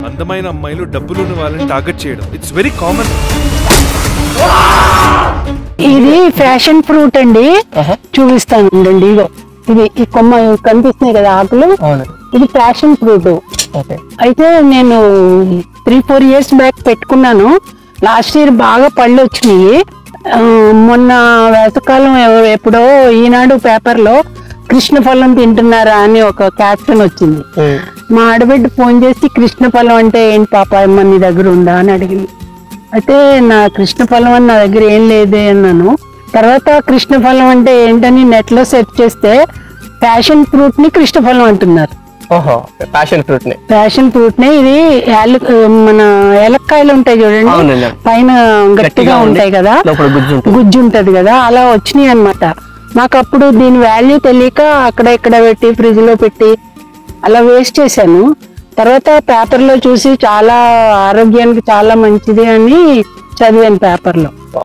అందమైన అమ్మాయిలు డబ్బులున్న వాళ్ళని టార్గెట్ చేయడం ఇట్స్ వెరీ కామన్ ఇది ఫ్యాషన్ ఫ్రూట్ అండి చూపిస్తాను ఉండండి ఇగో ఇది ఈ కొమ్మ కనిపిస్తున్నాయి కదా ఆకులు అవును ఇది ఫ్యాషన్ ఫ్రూట్ ఓకే అయితే నేను త్రీ ఫోర్ ఇయర్స్ బ్యాక్ పెట్టుకున్నాను లాస్ట్ ఇయర్ బాగా పళ్ళు వచ్చినాయి ఆ, మొన్న వేసవకాలం ఎవ- ఎప్పుడో ఈనాడు పేపర్లో కృష్ణ ఫలం తింటున్నారా అని ఒక క్యాప్షన్ వచ్చింది మా ఆడబిడ్డ ఫోన్ చేసి కృష్ణ ఫలం అంటే ఏంటి పాప ఏమన్నా నీ దగ్గర ఉందా అని అడిగింది అయితే నా కృష్ణ ఫలం అని నా దగ్గర ఏం లేదే అన్నాను తర్వాత కృష్ణ ఫలం అంటే ఏంటని నెట్ లో సెర్చ్ చేస్తే ప్యాషన్ ఫ్రూట్ ని కృష్ణ ఫలం అంటున్నారు ఓహో ప్యాషన్ ఫ్రూట్ ని ప్యాషన్ ఫ్రూట్ ని ఇది యాలు మన ఏలక్కాయలు ఉంటాయి చూడండి అవునండి. పైన గట్టిగా గట్టిగా ఉండి ఉంటాయి కదా లోపల గుజ్జు ఉంటుంది. గుజ్జు ఉంటది కదా అలా వచ్చినాయి అన్నమాట నాకు అప్పుడు దీని వాల్యూ తెలియక అక్కడ ఇక్కడ పెట్టి ఫ్రిడ్జ్ లో పెట్టి అలా వేస్ట్ చేశాను తర్వాత పేపర్ లో చూసి చాలా ఆరోగ్యానికి చాలా మంచిది అని చదివాను పేపర్ లో